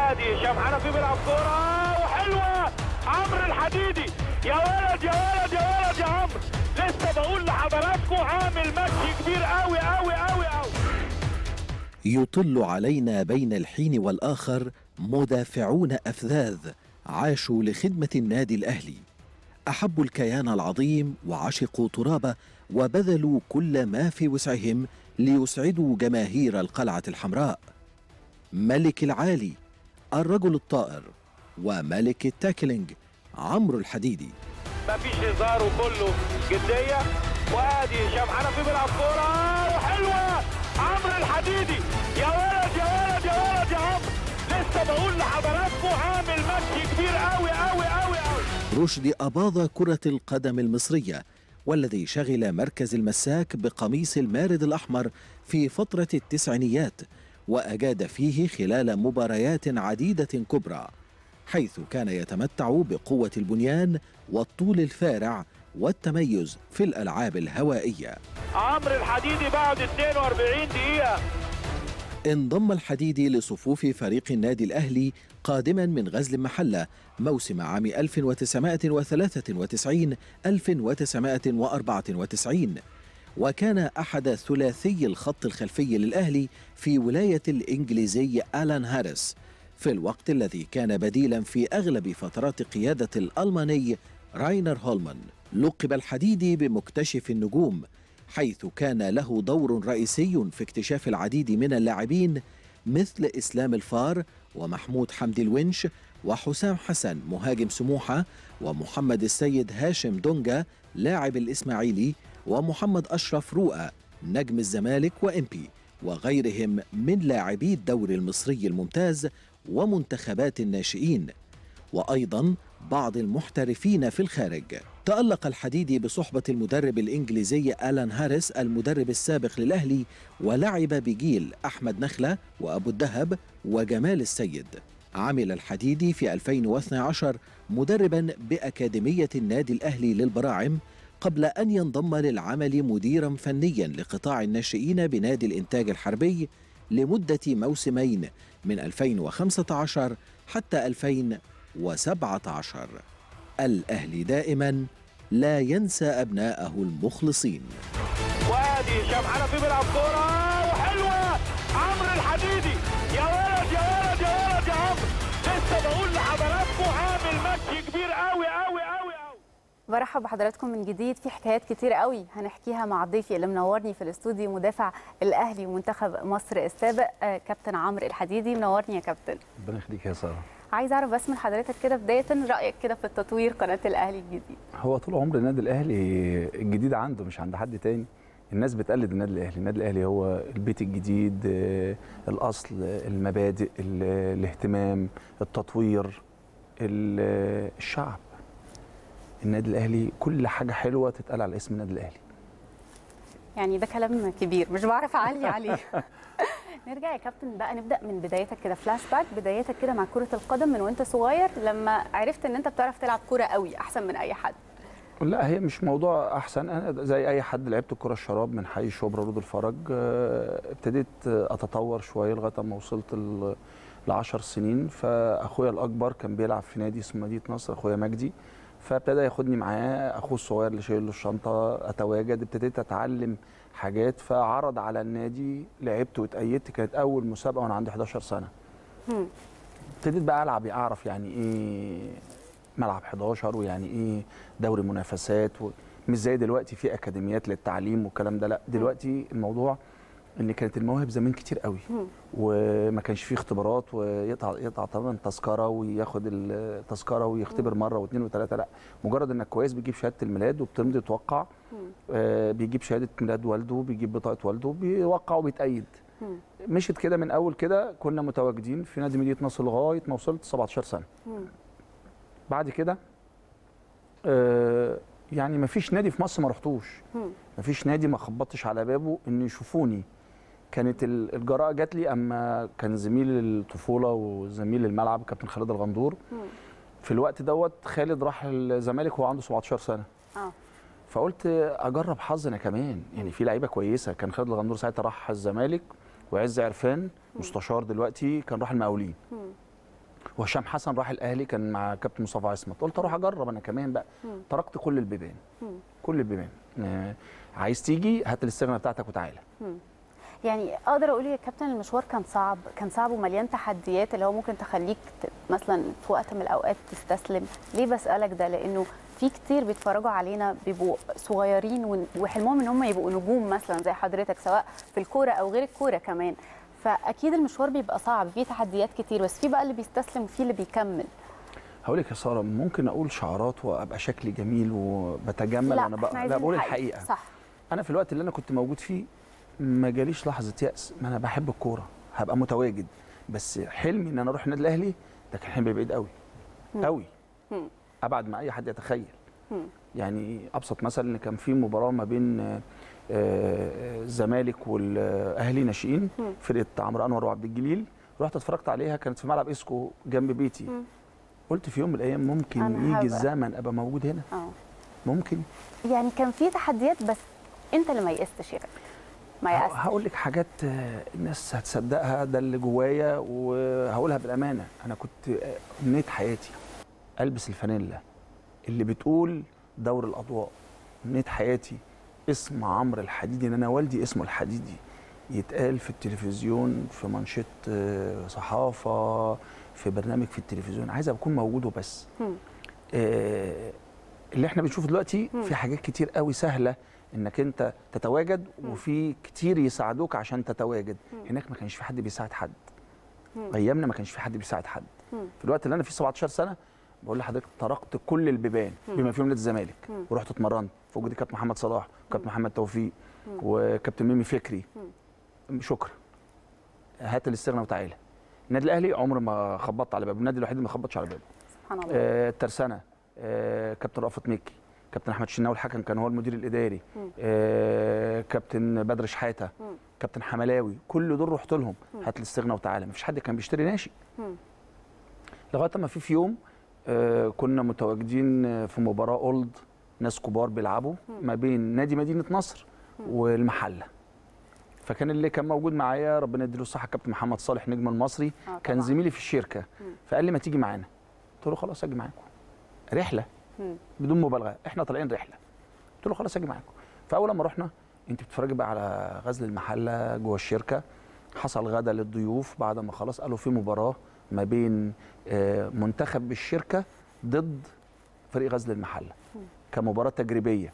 وادي هشام حنفي بيلعب كوره وحلوه عمرو الحديدي يا ولد يا ولد يا ولد يا عمرو لسه بقول لحضراتكم عامل ماتش كبير قوي قوي قوي قوي يطل علينا بين الحين والآخر مدافعون أفذاذ عاشوا لخدمة النادي الأهلي أحبوا الكيان العظيم وعشقوا ترابه وبذلوا كل ما في وسعهم ليسعدوا جماهير القلعة الحمراء ملك العالي الرجل الطائر وملك التاكلينج عمرو الحديدي مفيش هزار وكله جديه وادي هشام حنفي بيلعب كوره وحلوه عمرو الحديدي يا ولد يا ولد يا ولد يا عمرو لسه بقول لحضراتكم عامل ماتش كبير قوي قوي قوي قوي رشدي أباظة كرة القدم المصرية والذي شغل مركز المساك بقميص المارد الأحمر في فترة التسعينيات وأجاد فيه خلال مباريات عديدة كبرى حيث كان يتمتع بقوة البنيان والطول الفارع والتميز في الألعاب الهوائية عمرو الحديدي بعد 42 دقيقه انضم الحديدي لصفوف فريق النادي الأهلي قادما من غزل محلة موسم عام 1993 1994 وكان أحد ثلاثي الخط الخلفي للأهلي في ولاية الإنجليزي آلان هاريس في الوقت الذي كان بديلا في أغلب فترات قيادة الألماني راينر هولمان لقب الحديدي بمكتشف النجوم حيث كان له دور رئيسي في اكتشاف العديد من اللاعبين مثل إسلام الفار ومحمود حمدي الونش وحسام حسن مهاجم سموحة ومحمد السيد هاشم دونجا لاعب الإسماعيلي ومحمد أشرف رؤى نجم الزمالك وإمبي وغيرهم من لاعبي الدوري المصري الممتاز ومنتخبات الناشئين وأيضا بعض المحترفين في الخارج تألق الحديدي بصحبة المدرب الإنجليزي آلان هاريس المدرب السابق للأهلي ولعب بجيل أحمد نخلة وأبو الدهب وجمال السيد عمل الحديدي في 2012 مدربا بأكاديمية النادي الأهلي للبراعم قبل أن ينضم للعمل مديرا فنيا لقطاع الناشئين بنادي الإنتاج الحربي لمدة موسمين من 2015 حتى 2017 الأهلي دائما لا ينسى أبناءه المخلصين وادي هشام حنفي بيلعب كوره وحلوه عمرو الحديدي يا ولد يا ولد يا ولد يا عمرو لسه بقول لحضراتكم عامل ماتش كبير قوي قوي قوي قوي برحب بحضراتكم من جديد في حكايات كتير قوي هنحكيها مع ضيفي اللي منورني في الاستوديو مدافع الاهلي ومنتخب مصر السابق آه، كابتن عمرو الحديدي منورني يا كابتن ربنا يخليك يا ساره عايز اعرف بس من حضرتك كده بدايه رايك كده في التطوير قناه الاهلي الجديد هو طول عمر النادي الاهلي الجديد عنده مش عند حد تاني الناس بتقلد النادي الاهلي النادي الاهلي هو البيت الجديد آه، الاصل المبادئ ال- الاهتمام التطوير ال- الشعب النادي الاهلي كل حاجه حلوه تتقال على اسم النادي الاهلي يعني ده كلام كبير مش بعرف اعلي عليه نرجع يا كابتن بقى نبدا من بدايتك كده فلاش باك بدايتك كده مع كره القدم من وانت صغير لما عرفت ان انت بتعرف تلعب كوره قوي احسن من اي حد لا هي مش موضوع احسن انا زي اي حد لعبت الكره الشراب من حي شبرا رود الفرج آه، ابتديت اتطور شويه لغايه اما وصلت ل 10 سنين فاخويا الاكبر كان بيلعب في نادي اسمه مدينه نصر اخويا مجدي فابتدى ياخدني معاه اخوه الصغير اللي شايل له الشنطه اتواجد ابتديت اتعلم حاجات فعرض على النادي لعبت واتأيدت كانت اول مسابقه وانا عندي 11 سنه هم. ابتديت بقى العب اعرف يعني ايه ملعب 11 ويعني ايه دوري منافسات و... مش زي دلوقتي في اكاديميات للتعليم والكلام ده لا دلوقتي الموضوع ان كانت المواهب زمان كتير قوي وما كانش فيه اختبارات ويقطع يقطع طبعا تذكره وياخد التذكره ويختبر مره واثنين وثلاثه لا مجرد انك كويس بيجيب شهاده الميلاد وبتمضي توقع آه بيجيب شهاده ميلاد والده بيجيب بطاقه والده بيوقع وبيتأيد مشيت كده من اول كده كنا متواجدين في نادي مدينه نصر لغايه ما وصلت 17 سنه بعد كده آه يعني ما فيش نادي في مصر ما رحتوش ما فيش نادي ما خبطتش على بابه ان يشوفوني كانت ال- الجراءه جات لي اما كان زميل الطفوله وزميل الملعب كابتن خالد الغندور في الوقت دوت خالد راح الزمالك وهو عنده 17 سنه اه فقلت اجرب حظ انا كمان يعني في لعيبه كويسه كان خالد الغندور ساعتها راح الزمالك وعز عرفان مستشار دلوقتي كان راح المقاولين وهشام حسن راح الاهلي كان مع كابتن مصطفى عصمت قلت اروح اجرب انا كمان بقى طرقت كل البيبان كل البيبان آه، عايز تيجي هات الاستغنى بتاعتك وتعالى يعني اقدر اقول يا كابتن المشوار كان صعب كان صعب ومليان تحديات اللي هو ممكن تخليك ت- مثلا في وقت من الاوقات تستسلم ليه بسالك ده لانه في كتير بيتفرجوا علينا بيبقوا صغيرين ون- وحلمهم ان هم يبقوا نجوم مثلا زي حضرتك سواء في الكوره او غير الكوره كمان فاكيد المشوار بيبقى صعب فيه تحديات كتير بس في بقى اللي بيستسلم وفي اللي بيكمل هقول لك يا ساره ممكن اقول شعارات وابقى شكلي جميل وبتجمل وانا احنا بقى لا عايزين بقول الحقيقه صح انا في الوقت اللي انا كنت موجود فيه ما جاليش لحظه يأس ما انا بحب الكوره هبقى متواجد بس حلمي ان انا اروح النادي الاهلي ده كان حلم بعيد قوي قوي مم. ابعد ما اي حد يتخيل مم. يعني ابسط مثل ان كان في مباراه ما بين آه، آه، الزمالك والاهلي ناشئين مم. فرقه عمرو انور وعبد الجليل رحت اتفرجت عليها كانت في ملعب اسكو جنب بيتي مم. قلت في يوم من الايام ممكن أنا يجي هبقى. الزمن ابقى موجود هنا اه ممكن يعني كان في تحديات بس انت اللي ما يئستش يا كابتن ما يأست هقول لك حاجات آه، الناس هتصدقها ده اللي جوايا وهقولها بالامانه انا كنت آه، امنيه حياتي البس الفانيلا اللي بتقول دور الاضواء امنيه حياتي اسم عمرو الحديدي ان انا والدي اسمه الحديدي يتقال في التلفزيون في منشط آه، صحافه في برنامج في التلفزيون عايز اكون موجود وبس مم. آه، اللي احنا بنشوفه دلوقتي مم. في حاجات كتير قوي سهله انك انت تتواجد وفي كتير يساعدوك عشان تتواجد هناك ما كانش في حد بيساعد حد مم. ايامنا ما كانش في حد بيساعد حد مم. في الوقت اللي انا فيه 17 سنه بقول لحضرتك طرقت كل البيبان بما فيهم نادي الزمالك مم. ورحت اتمرنت في وجود كابتن محمد صلاح وكابتن محمد توفيق وكابتن ميمي فكري شكرا هات الاستغنى وتعالى النادي الاهلي عمر ما خبطت على بابه النادي الوحيد اللي ما خبطش على بابه سبحان الله آه، الترسانه آه، كابتن رأفت مكي كابتن احمد شناوي الحكم كان هو المدير الاداري مم. آه، كابتن بدر شحاته مم. كابتن حملاوي كل دول رحت لهم هات الاستغنى وتعالى مفيش حد كان بيشتري ناشئ مم. لغايه ما في في يوم آه، كنا متواجدين آه، في مباراه اولد ناس كبار بيلعبوا ما بين نادي مدينه نصر والمحله فكان اللي كان موجود معايا ربنا يديله الصحه كابتن محمد صالح نجم المصري آه كان طبعاً. زميلي في الشركه فقال لي ما تيجي معانا قلت له خلاص اجي معاكم رحله مم. بدون مبالغه احنا طالعين رحله قلت له خلاص اجي معاكم فاول ما رحنا انت بتتفرجي بقى على غزل المحله جوه الشركه حصل غدا للضيوف بعد ما خلاص قالوا في مباراه ما بين آه، منتخب الشركه ضد فريق غزل المحله كمباراه تجريبيه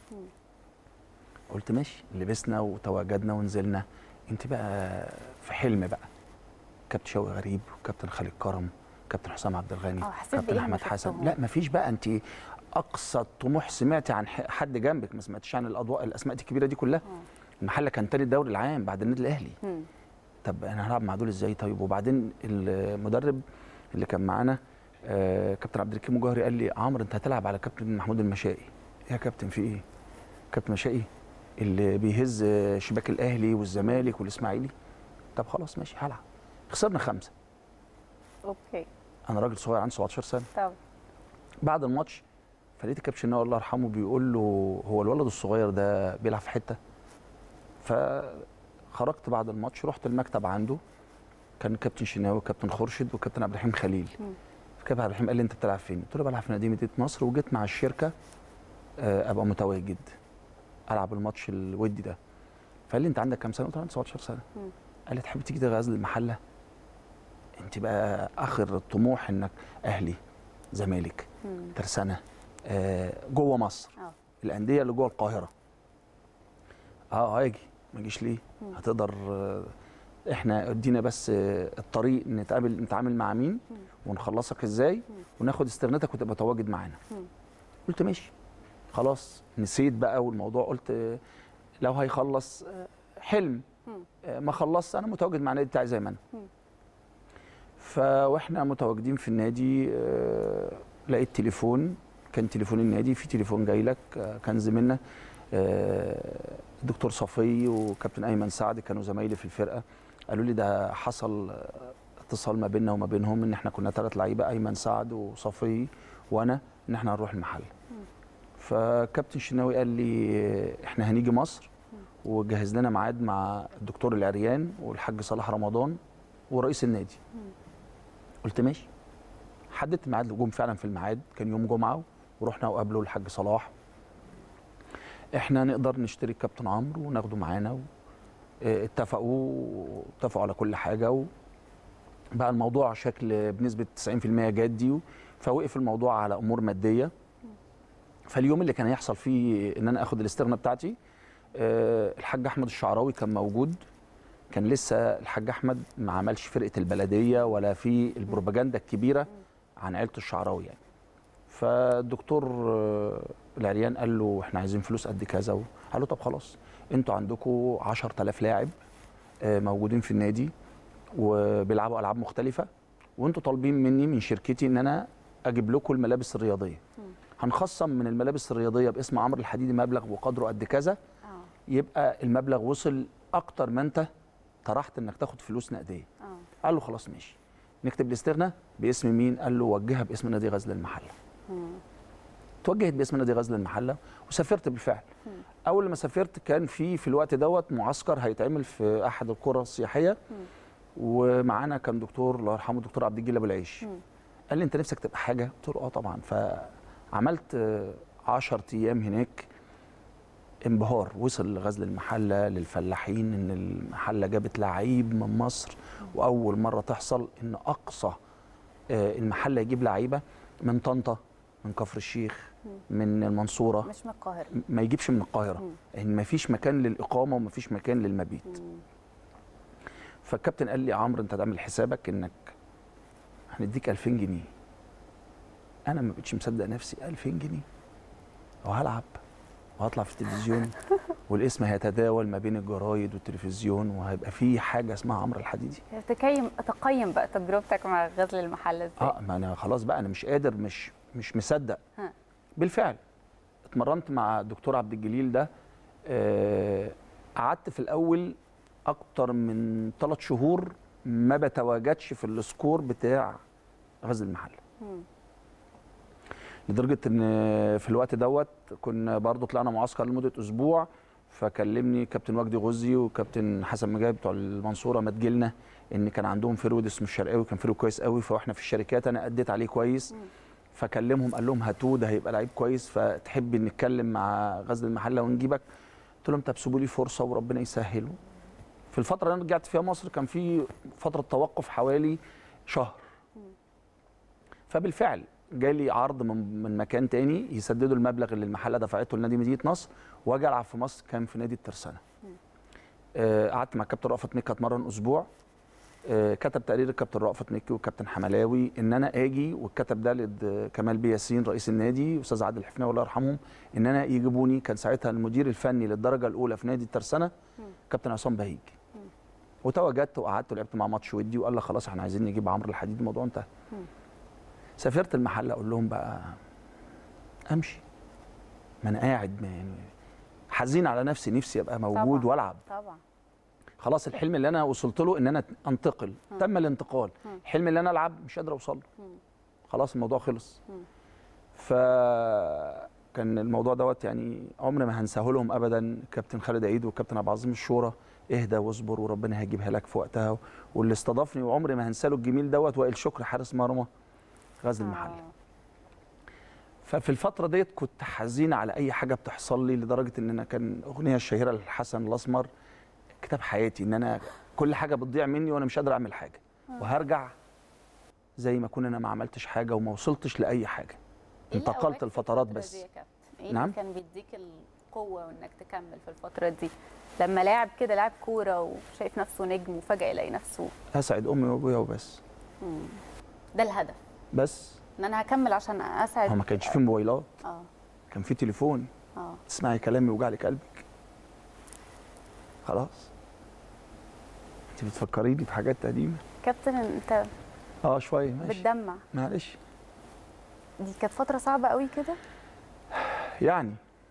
قلت ماشي لبسنا وتواجدنا ونزلنا انت بقى في حلم بقى كابتن شوقي غريب وكابتن خالد كرم كابتن حسام عبد الغني اه حسيت كابتن بإيه لما احمد حسن شفتهم؟ لا مفيش بقى انت اقصى طموح سمعتي عن ح- حد جنبك ما سمعتيش عن الاضواء الاسماء الكبيره دي كلها المحله كان تاني الدوري العام بعد النادي الاهلي مم. طب انا هلعب مع دول ازاي طيب وبعدين المدرب اللي كان معانا آه كابتن عبد الحكيم مجوهري قال لي عمرو انت هتلعب على كابتن محمود المشائي يا كابتن في ايه كابتن مشائي اللي بيهز آه، شباك الاهلي والزمالك والاسماعيلي طب خلاص ماشي هلعب خسرنا خمسه اوكي انا راجل صغير عندي 17 سنه طب بعد الماتش فلقيت الكابتن شناوي الله يرحمه بيقول له هو الولد الصغير ده بيلعب في حته فخرجت بعد الماتش رحت المكتب عنده كان كابتن شناوي وكابتن خورشيد وكابتن عبد الرحيم خليل فكابتن عبد الرحيم قال لي انت بتلعب فين؟ قلت له بلعب في نادي مدينه نصر وجيت مع الشركه آه، ابقى متواجد العب الماتش الودي ده فقال لي انت عندك كام سنه؟ قلت له عندي 17 سنه مم. قال لي تحب تيجي تغزل المحله؟ انت بقى اخر الطموح انك اهلي زمالك مم. ترسانه آه، جوه مصر اه الانديه اللي جوه القاهره اه هاجي ما اجيش ليه هتقدر آه، احنا ادينا بس آه، الطريق نتقابل نتعامل مع مين ونخلصك ازاي وناخد استغناتك وتبقى تواجد معانا قلت ماشي خلاص نسيت بقى والموضوع قلت آه، لو هيخلص آه، حلم آه، ما خلص انا متواجد مع النادي بتاعي زي ما انا فواحنا متواجدين في النادي آه، لقيت تليفون كان تليفون النادي في تليفون جاي لك آه، كان زميلنا آه، الدكتور صفي وكابتن ايمن سعد كانوا زمايلي في الفرقه قالوا لي ده حصل آه، اتصال ما بيننا وما بينهم ان احنا كنا ثلاث لعيبه ايمن سعد وصفي وانا ان احنا هنروح المحل فكابتن شناوي قال لي آه، احنا هنيجي مصر وجهز لنا ميعاد مع الدكتور العريان والحاج صلاح رمضان ورئيس النادي قلت ماشي حددت ميعاد الهجوم فعلا في الميعاد كان يوم جمعه ورحنا وقابله الحاج صلاح احنا نقدر نشتري الكابتن عمرو وناخده معانا و... اه، اتفقوا اتفقوا على كل حاجه و... بقى الموضوع شكل بنسبه 90% جدي و... فوقف الموضوع على امور ماديه فاليوم اللي كان هيحصل فيه ان انا اخد الاستغنى بتاعتي اه، الحاج احمد الشعراوي كان موجود كان لسه الحاج احمد ما عملش فرقه البلديه ولا في البروباجندا الكبيره عن عيلته الشعراوي يعني فالدكتور آه، العريان قال له احنا عايزين فلوس قد كذا و- قال له طب خلاص انتوا عندكم 10000 لاعب آه، موجودين في النادي وبيلعبوا العاب مختلفه وانتوا طالبين مني من شركتي ان انا اجيب لكم الملابس الرياضيه هنخصم من الملابس الرياضيه باسم عمرو الحديدي مبلغ وقدره قد كذا اه يبقى المبلغ وصل اكتر ما انت طرحت انك تاخد فلوس نقديه اه قال له خلاص ماشي نكتب الاستغنى باسم مين قال له وجهها باسم نادي غزل المحله توجهت باسم نادي غزل المحله وسافرت بالفعل اول ما سافرت كان في في الوقت دوت معسكر هيتعمل في احد القرى السياحيه ومعانا كان دكتور الله يرحمه الدكتور عبد الجليل ابو العيش قال لي انت نفسك تبقى حاجه قلت له اه طبعا فعملت 10 ايام هناك انبهار وصل لغزل المحله للفلاحين ان المحله جابت لعيب من مصر واول مره تحصل ان اقصى آه، المحله يجيب لعيبه من طنطا من كفر الشيخ من المنصوره مش من القاهره ما يجيبش من القاهره ان ما فيش مكان للاقامه وما فيش مكان للمبيت فالكابتن قال لي يا عمرو انت تعمل حسابك انك هنديك 2000 جنيه انا ما بقتش مصدق نفسي 2000 جنيه وهلعب وهطلع في التلفزيون والاسم هيتداول ما بين الجرايد والتلفزيون وهيبقى في حاجه اسمها عمرو الحديدي تقيم تقيم بقى تجربتك مع غزل المحله ازاي اه ما انا خلاص بقى انا مش قادر مش مش مصدق ها. بالفعل اتمرنت مع الدكتور عبد الجليل ده آه، قعدت في الاول اكتر من ثلاث شهور ما بتواجدش في السكور بتاع غزل المحله لدرجه ان في الوقت دوت كنا برضو طلعنا معسكر لمده اسبوع فكلمني كابتن وجدي غزي وكابتن حسن مجاهد بتوع المنصوره ما تجيلنا ان كان عندهم فرود اسمه الشرقاوي كان فرود كويس قوي فاحنا في الشركات انا اديت عليه كويس فكلمهم قال لهم هاتوه ده هيبقى لعيب كويس فتحب نتكلم مع غزل المحله ونجيبك قلت لهم طب سيبوا لي فرصه وربنا يسهل في الفتره اللي انا رجعت فيها مصر كان في فتره توقف حوالي شهر فبالفعل جالي عرض من من مكان تاني يسددوا المبلغ اللي المحله دفعته لنادي مدينه نصر واجي العب في مصر كان في نادي الترسانه آه، قعدت مع الكابتن رأفت مكي اتمرن اسبوع آه، كتب تقرير الكابتن رأفت مكي والكابتن حملاوي ان انا اجي والكتب ده لد كمال بيه ياسين رئيس النادي واستاذ عادل الحفناوي الله يرحمهم ان انا يجيبوني كان ساعتها المدير الفني للدرجه الاولى في نادي الترسانه كابتن عصام بهيج وتواجدت وقعدت ولعبت مع ماتش ودي وقال لك خلاص احنا عايزين نجيب عمرو الحديد الموضوع انتهى سافرت المحل اقول لهم بقى امشي ما انا قاعد ما يعني حزين على نفسي نفسي ابقى موجود طبعاً. والعب طبعا خلاص الحلم اللي انا وصلت له ان انا انتقل تم الانتقال الحلم اللي انا العب مش قادر اوصل له خلاص الموضوع خلص فكان الموضوع دوت يعني عمري ما هنساه لهم ابدا كابتن خالد عيد والكابتن عبد العظيم الشورى اهدى واصبر وربنا هيجيبها لك في وقتها واللي استضافني وعمري ما هنسى له الجميل دوت وائل شكر حارس مرمى غزل المحله آه. ففي الفترة ديت كنت حزين على أي حاجة بتحصل لي لدرجة إن أنا كان أغنية الشهيرة للحسن الأسمر كتاب حياتي إن أنا كل حاجة بتضيع مني وأنا مش قادر أعمل حاجة وهرجع زي ما أكون أنا ما عملتش حاجة وما وصلتش لأي حاجة إيه اللي انتقلت قواك في لفترات الفترة بس دي يا كابتن؟ ايه نعم؟ اللي كان بيديك القوه وانك تكمل في الفتره دي لما لاعب كده لاعب كوره وشايف نفسه نجم وفجاه يلاقي نفسه أسعد أمي وأبويا وبس ده الهدف بس ان انا هكمل عشان اسعد هو ما كانش في موبايلات اه كان في تليفون اه تسمعي كلامي يوجع لك قلبك خلاص انت بتفكريني بحاجات قديمه كابتن انت اه شويه ماشي بتدمع معلش دي كانت فتره صعبه قوي كده يعني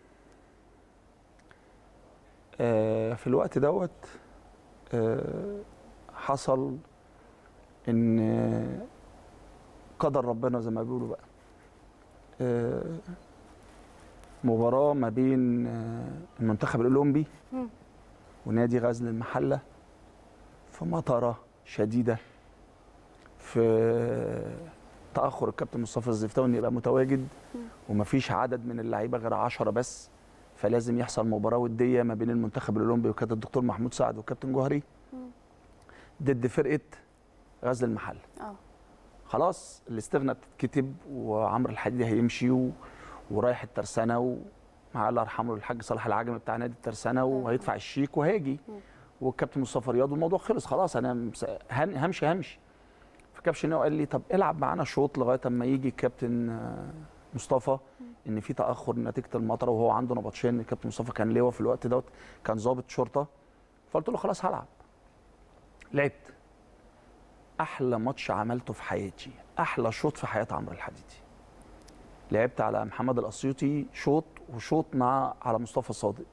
آه في الوقت دوت آه حصل ان آه، قدر ربنا زي ما بيقولوا بقى آه مباراة ما بين آه المنتخب الأولمبي مم. ونادي غزل المحلة في مطرة شديدة في تاخر الكابتن مصطفى الزفتاوي انه يبقى متواجد ومفيش عدد من اللعيبه غير 10 بس فلازم يحصل مباراه وديه ما بين المنتخب الاولمبي وكابتن الدكتور محمود سعد والكابتن جوهري ضد فرقه غزل المحل اه خلاص الاستغنى بتتكتب وعمرو الحديدي هيمشي و... ورايح الترسانه ومع الله يرحمه الحاج صالح العجمي بتاع نادي الترسانه وهيدفع الشيك وهاجي والكابتن مصطفى رياض والموضوع خلص خلاص انا مس- هن- همشي همشي فكابتن شناوي قال لي طب العب معانا شوط لغايه اما يجي الكابتن آه، مصطفى ان في تاخر نتيجه المطره وهو عنده نبطشين الكابتن مصطفى كان لواء في الوقت دوت كان ضابط شرطه فقلت له خلاص هلعب لعبت احلى ماتش عملته في حياتي احلى شوط في حياه عمرو الحديدي لعبت على محمد الاسيوطي شوط وشوط مع على مصطفى صادق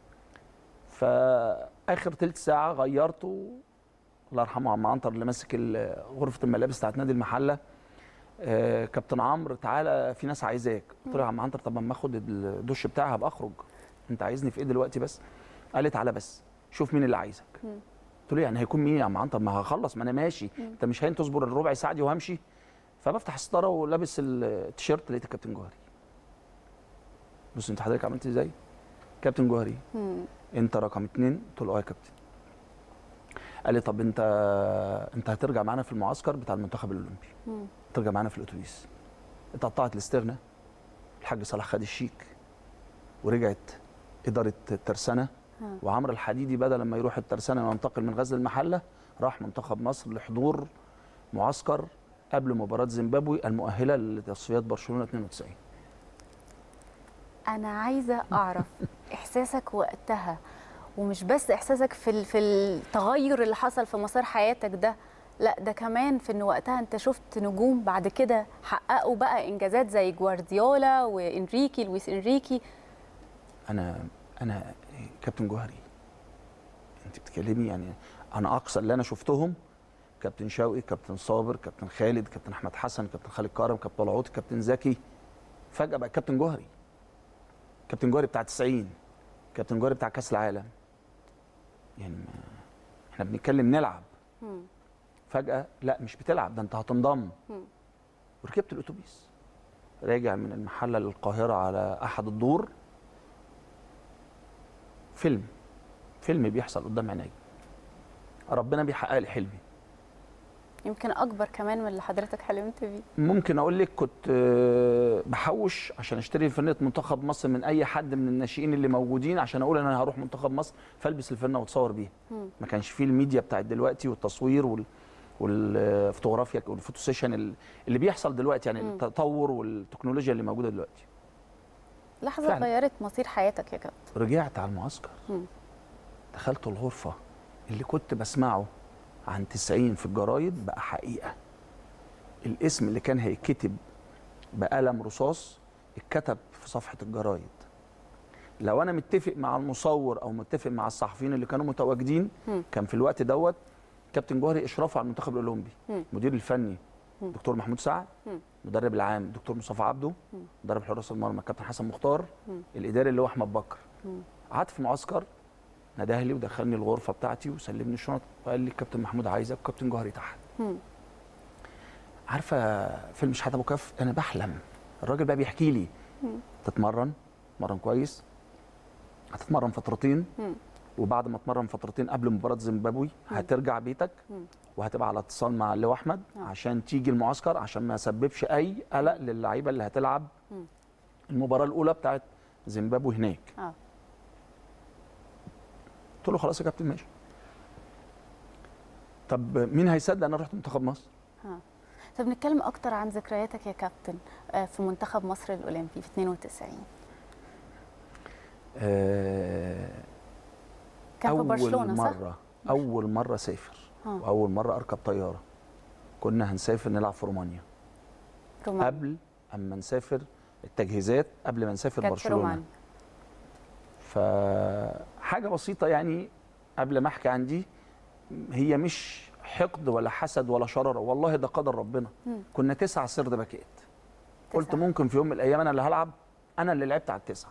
فاخر تلت ساعه غيرته الله يرحمه عم عنتر اللي ماسك ال- غرفه الملابس بتاعت نادي المحله آه كابتن عمرو تعالى في ناس عايزاك قلت له يا عم عنتر طب اما اخد الدش بتاعي هبقى اخرج انت عايزني في ايه دلوقتي بس قال لي تعالى بس شوف مين اللي عايزك قلت له يعني هيكون مين يا عم عنتر ما هخلص ما انا ماشي انت مش هين تصبر الربع ساعه دي وهمشي فبفتح الستاره ولابس التيشيرت لقيت الكابتن جوهري بص انت حضرتك عملت ازاي كابتن جوهري مم. انت رقم اتنين قلت له اه يا كابتن قال لي طب انت انت هترجع معانا في المعسكر بتاع المنتخب الاولمبي مم. ترجع معانا في الاتوبيس اتقطعت الاستغنى الحاج صلاح خد الشيك ورجعت اداره الترسانه ها. وعمرو الحديدي بدل لما يروح الترسانه وينتقل من غزل المحله راح منتخب مصر لحضور معسكر قبل مباراه زيمبابوي المؤهله لتصفيات برشلونه 92 انا عايزه اعرف احساسك وقتها ومش بس احساسك في ال- في التغير اللي حصل في مسار حياتك ده لا ده كمان في ان وقتها انت شفت نجوم بعد كده حققوا بقى انجازات زي جوارديولا وانريكي لويس انريكي انا انا كابتن جوهري انت بتتكلمي يعني انا اقصى اللي انا شفتهم كابتن شوقي كابتن صابر كابتن خالد كابتن احمد حسن كابتن خالد كرم كابتن طلعوت كابتن زكي فجاه بقى كابتن جوهري كابتن جوهري بتاع 90 كابتن جوهري بتاع كاس العالم يعني ما احنا بنتكلم نلعب مم. فجاه لا مش بتلعب ده انت هتنضم مم. وركبت الاتوبيس راجع من المحله للقاهره على احد الدور فيلم فيلم بيحصل قدام عيني ربنا بيحقق لي حلمي يمكن اكبر كمان من اللي حضرتك حلمت بيه ممكن اقول لك كنت آه، بحوش عشان اشتري فنه منتخب مصر من اي حد من الناشئين اللي موجودين عشان اقول انا هروح منتخب مصر فالبس الفنه واتصور بيها مم. ما كانش فيه الميديا بتاعت دلوقتي والتصوير وال والفوتوغرافيا والفوتو سيشن ال- اللي بيحصل دلوقتي يعني مم. التطور والتكنولوجيا اللي موجوده دلوقتي لحظه فعلا. غيرت مصير حياتك يا كابتن رجعت على المعسكر مم. دخلت الغرفة اللي كنت بسمعه عن 90 في الجرايد بقى حقيقة الاسم اللي كان هيتكتب بقلم رصاص اتكتب في صفحة الجرايد لو انا متفق مع المصور او متفق مع الصحفيين اللي كانوا متواجدين مم. كان في الوقت دوت كابتن جوهري اشرافه على المنتخب الاولمبي مم. المدير الفني مم. دكتور محمود سعد مم. المدرب العام دكتور مصطفى عبده مم. مدرب حراس المرمى كابتن حسن مختار مم. الاداري اللي هو احمد بكر مم. قعدت في معسكر نده لي ودخلني الغرفه بتاعتي وسلمني الشنط وقال لي الكابتن محمود عايزك وكابتن جوهري تحت مم. عارفه فيلم شحاته ابو كف انا بحلم الراجل بقى بيحكي لي مم. تتمرن تتمرن كويس هتتمرن فترتين مم. وبعد ما تمرن فترتين قبل مباراه زيمبابوي هترجع بيتك مم. وهتبقى على اتصال مع اللواء احمد آه. عشان تيجي المعسكر عشان ما يسببش اي قلق للعيبه اللي هتلعب مم. المباراه الاولى بتاعت زيمبابوي هناك اه قلت له خلاص يا كابتن ماشي طب مين هيصدق انا رحت منتخب مصر ها طب نتكلم اكتر عن ذكرياتك يا كابتن آه، في منتخب مصر الاولمبي في 92 آه كان في اول برشلونه صح؟ مره اول مره اسافر ها واول مره اركب طياره كنا هنسافر نلعب في رومانيا رومانيا قبل اما نسافر التجهيزات قبل ما نسافر كانت في برشلونه رومانيا فحاجه بسيطه يعني قبل ما احكي عن دي هي مش حقد ولا حسد ولا شراره والله ده قدر ربنا مم. كنا تسعة سرد باكات قلت تسعة. ممكن في يوم من الايام انا اللي هلعب انا اللي لعبت على التسعه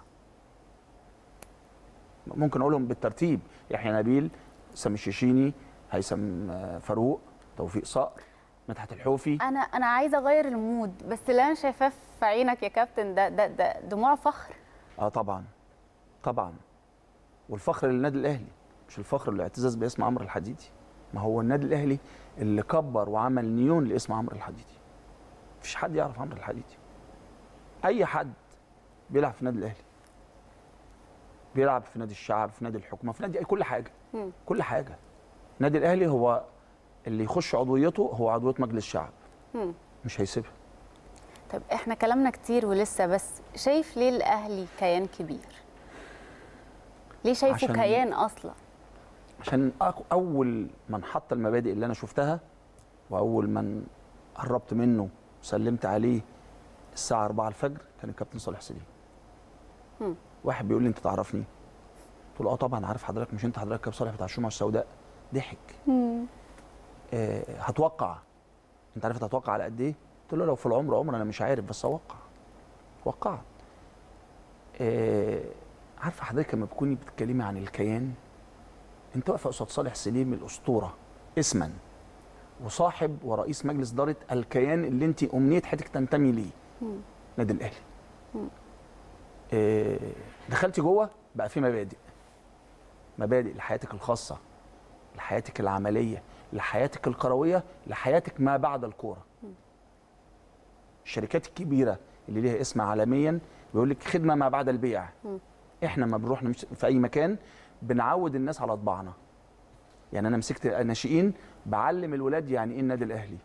ممكن اقولهم بالترتيب يحيى نبيل سامي الشيشيني هيثم آه، فاروق توفيق صقر مدحت الحوفي انا انا عايزه اغير المود بس اللي انا شايفاه في عينك يا كابتن ده ده ده دموع فخر اه طبعا طبعا والفخر للنادي الاهلي مش الفخر للاعتزاز باسم عمرو الحديدي ما هو النادي الاهلي اللي كبر وعمل نيون لاسم عمرو الحديدي مفيش حد يعرف عمرو الحديدي اي حد بيلعب في النادي الاهلي بيلعب في نادي الشعب في نادي الحكومه في نادي كل حاجه مم. كل حاجه النادي الاهلي هو اللي يخش عضويته هو عضويه مجلس الشعب مم. مش هيسيبها طب احنا كلامنا كتير ولسه بس شايف ليه الاهلي كيان كبير ليه شايفه عشان- كيان اصلا عشان أق- اول من حط المبادئ اللي انا شفتها واول من قربت منه وسلمت عليه الساعه 4 الفجر كان الكابتن صالح سليم مم. واحد بيقول لي انت تعرفني قلت له اه طبعا عارف حضرتك مش انت حضرتك كابتن صالح بتاع الشمعة السوداء ضحك آه هتوقع انت عارف هتوقع على قد ايه قلت له لو في العمر عمر انا مش عارف بس اوقع وقعت آه عارفه حضرتك لما بتكوني بتتكلمي عن الكيان انت واقفه قصاد صالح سليم الاسطوره اسما وصاحب ورئيس مجلس اداره الكيان اللي انت امنيه حياتك تنتمي ليه مم. نادي الاهلي آه دخلتي جوه بقى في مبادئ مبادئ لحياتك الخاصه لحياتك العمليه لحياتك الكرويه لحياتك ما بعد الكوره الشركات الكبيره اللي ليها اسم عالميا بيقول لك خدمه ما بعد البيع مم. احنا ما بنروح نمس- في اي مكان بنعود الناس على طباعنا يعني انا مسكت ناشئين بعلم الولاد يعني ايه النادي الاهلي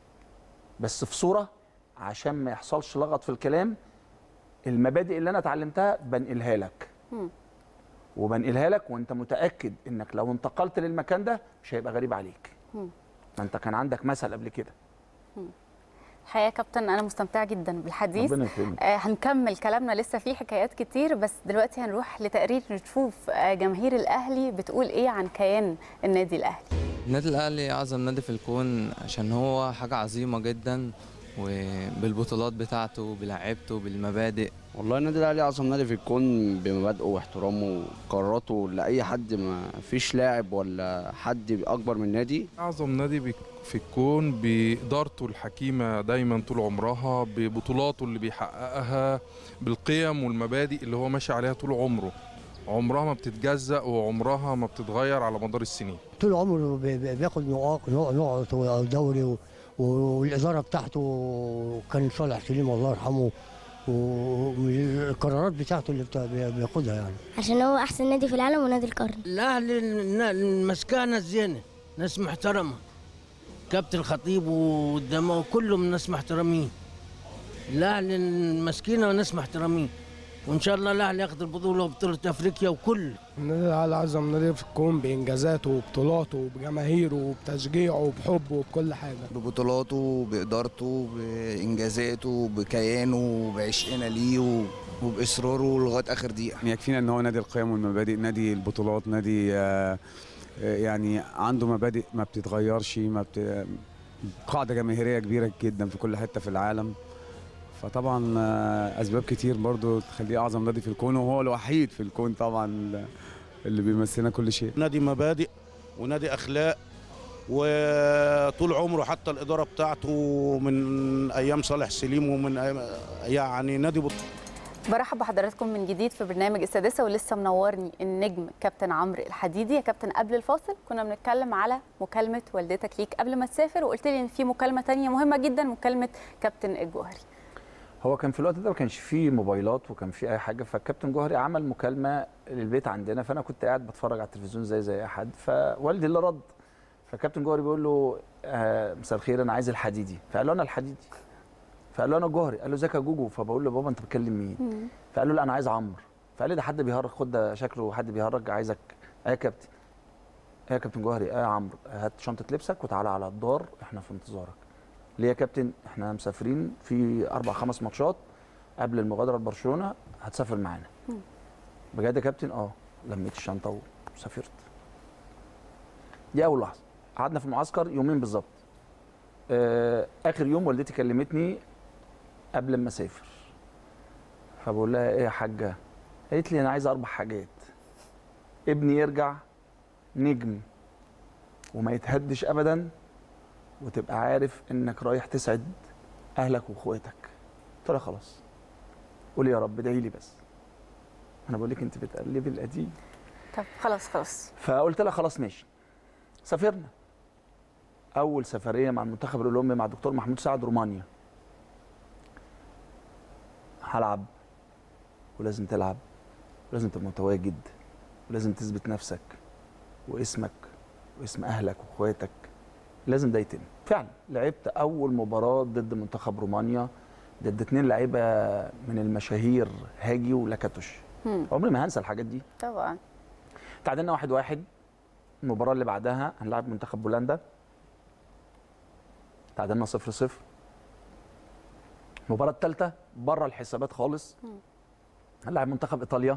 بس في صوره عشان ما يحصلش لغط في الكلام المبادئ اللي انا اتعلمتها بنقلها لك مم. وبنقلها لك وانت متاكد انك لو انتقلت للمكان ده مش هيبقى غريب عليك مم. ما انت كان عندك مثل قبل كده الحقيقه يا كابتن انا مستمتعه جدا بالحديث ربنا يكرمك آه، هنكمل كلامنا لسه فيه حكايات كتير بس دلوقتي هنروح لتقرير نشوف آه، جماهير الاهلي بتقول ايه عن كيان النادي الاهلي النادي الأهلي أعظم نادي في الكون عشان هو حاجة عظيمة جدا وبالبطولات بتاعته بلعيبته بالمبادئ والله النادي الاهلي اعظم نادي في الكون بمبادئه واحترامه وقراراته لاي حد ما فيش لاعب ولا حد اكبر من نادي أعظم نادي بك- في الكون بإدارته الحكيمة دايما طول عمرها ببطولاته اللي بيحققها بالقيم والمبادئ اللي هو ماشي عليها طول عمره عمرها ما بتتجزأ وعمرها ما بتتغير على مدار السنين طول عمره بي- بي- بياخد نقاط نقط ودوري و- والاداره بتاعته كان صالح سليم الله يرحمه والقرارات بتاعته اللي بتا- بي- بياخدها يعني عشان هو احسن نادي في العالم ونادي القرن الاهلي المسكاه ناس زينه ناس محترمه كابتن الخطيب والدماء وكلهم ناس محترمين الاهلي المسكينه وناس محترمين وان شاء الله الاهلي ياخذ البطوله وبطوله افريقيا وكل النادي الاهلي اعظم نادي في الكون بانجازاته وبطولاته وبجماهيره وبتشجيعه وبحبه وبكل حاجه ببطولاته بإدارته بإنجازاته بكيانه بعشقنا ليه و- وبإصراره لغاية آخر دقيقة يكفينا ان هو نادي القيم والمبادئ نادي البطولات نادي آه، آه، يعني عنده مبادئ ما بتتغيرش ما بت... قاعده جماهيريه كبيره جدا في كل حته في العالم فطبعا آه، اسباب كتير برضو تخليه اعظم نادي في الكون وهو الوحيد في الكون طبعا اللي بيمثلنا كل شيء نادي مبادئ ونادي اخلاق وطول عمره حتى الاداره بتاعته من ايام صالح سليم ومن أيام- يعني نادي بط... برحب بحضراتكم من جديد في برنامج السادسه ولسه منورني النجم كابتن عمرو الحديدي يا كابتن قبل الفاصل كنا بنتكلم على مكالمه والدتك ليك قبل ما تسافر وقلت لي ان في مكالمه تانية مهمه جدا مكالمه كابتن الجوهري هو كان في الوقت ده ما كانش فيه موبايلات وكان فيه اي حاجه فالكابتن جوهري عمل مكالمه للبيت عندنا فانا كنت قاعد بتفرج على التلفزيون زي زي اي حد فوالدي اللي رد فالكابتن جوهري بيقول له آه مساء الخير انا عايز الحديدي فقال له انا الحديدي فقال له انا الجوهري قال له ازيك يا جوجو فبقول له بابا انت بتكلم مين فقال له لا انا عايز عمرو فقال لي ده حد بيهرج خد ده شكله حد بيهرج عايزك ايه يا كابتن ايه يا كابتن جوهري ايه يا عمرو هات شنطه لبسك وتعالى على الدار احنا في انتظارك ليه يا كابتن احنا مسافرين في اربع خمس ماتشات قبل المغادره لبرشلونه هتسافر معانا مم. بجد يا كابتن اه لميت الشنطه وسافرت دي اول لحظه قعدنا في المعسكر يومين بالظبط آه اخر يوم والدتي كلمتني قبل ما اسافر فبقول لها ايه يا حاجه قالت لي انا عايزه اربع حاجات ابني يرجع نجم وما يتهدش ابدا وتبقى عارف انك رايح تسعد اهلك واخواتك قلت لها خلاص قولي يا رب ادعي لي بس انا بقول لك انت بتقلبي القديم طب خلاص خلاص فقلت لها خلاص ماشي سافرنا اول سفريه مع المنتخب الاولمبي مع الدكتور محمود سعد رومانيا هلعب ولازم تلعب ولازم تبقى متواجد ولازم تثبت نفسك واسمك واسم اهلك واخواتك لازم ده يتم فعلا لعبت اول مباراه ضد منتخب رومانيا ضد اتنين لعيبه من المشاهير هاجي ولاكاتوش مم. عمري ما هنسى الحاجات دي طبعا تعادلنا واحد واحد المباراة اللي بعدها هنلعب منتخب بولندا تعادلنا صفر صفر المباراة الثالثة بره الحسابات خالص مم. هنلعب منتخب ايطاليا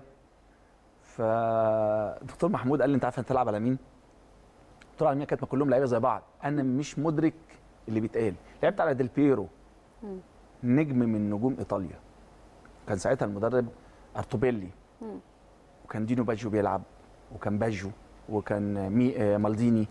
فالدكتور محمود قال لي انت عارف انت تلعب على مين؟ قلت له على مين كانت ما كلهم لعيبه زي بعض انا مش مدرك اللي بيتقال لعبت على ديل بيرو مم. نجم من نجوم ايطاليا كان ساعتها المدرب ارتوبيلي مم. وكان دينو باجيو بيلعب وكان باجيو وكان مي آه، مالديني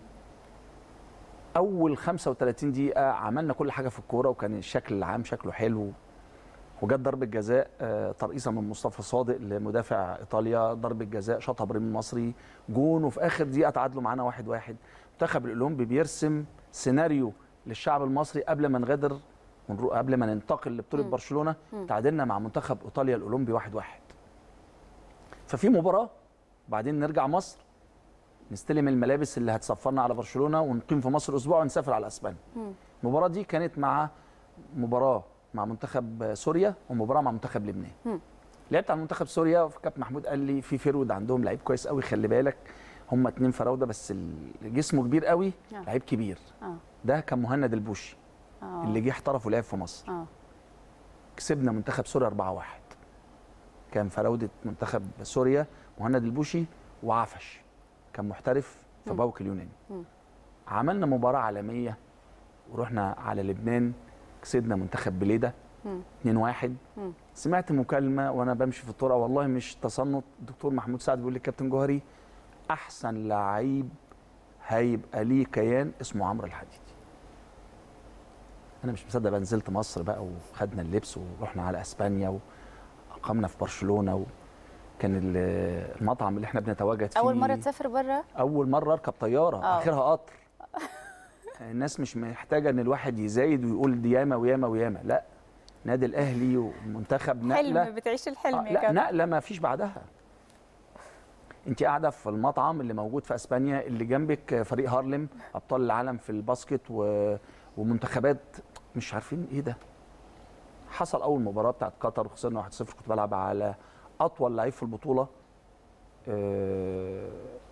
اول 35 دقيقه عملنا كل حاجه في الكوره وكان الشكل العام شكله حلو وجت ضربه جزاء آه، ترقيصه من مصطفى صادق لمدافع ايطاليا ضربه جزاء شاطها ابراهيم المصري جون وفي اخر دقيقه تعادلوا معانا واحد واحد منتخب الاولمبي بيرسم سيناريو للشعب المصري قبل ما نغادر ونرو- قبل ما ننتقل لبطوله مم. برشلونه مم. تعادلنا مع منتخب ايطاليا الاولمبي واحد واحد ففي مباراه بعدين نرجع مصر نستلم الملابس اللي هتسفرنا على برشلونه ونقيم في مصر اسبوع ونسافر على اسبانيا مم. المباراه دي كانت مع مباراه مع منتخب سوريا ومباراه مع منتخب لبنان مم. لعبت على منتخب سوريا وكابتن محمود قال لي في فيرود عندهم لعيب كويس قوي خلي بالك هم اتنين فراوده بس اللي جسمه كبير قوي آه. لعيب كبير اه ده كان مهند البوشي اه اللي جه احترف ولعب في مصر اه كسبنا منتخب سوريا 4-1 كان فراوده منتخب سوريا مهند البوشي وعفش كان محترف في مم. باوك اليوناني مم. عملنا مباراه عالميه ورحنا على لبنان كسبنا منتخب بليده مم. 2-1 مم. سمعت مكالمه وانا بمشي في الطرقه والله مش تصنت الدكتور محمود سعد بيقول لي كابتن جوهري احسن لعيب هيبقى ليه كيان اسمه عمرو الحديدي انا مش مصدق بقى نزلت مصر بقى وخدنا اللبس ورحنا على اسبانيا واقمنا في برشلونه وكان ال- المطعم اللي احنا بنتواجد فيه اول مره تسافر بره اول مره اركب طياره آه. اخرها قطر الناس مش محتاجه ان الواحد يزايد ويقول دي ياما وياما وياما لا نادي الاهلي ومنتخب نقله حلم بتعيش الحلم آه، يا لا كابتن نقله ما فيش بعدها انت قاعده في المطعم اللي موجود في اسبانيا اللي جنبك فريق هارلم ابطال العالم في الباسكت و... ومنتخبات مش عارفين ايه ده حصل اول مباراه بتاعت قطر وخسرنا 1-0 كنت بلعب على اطول لعيب في البطوله آه،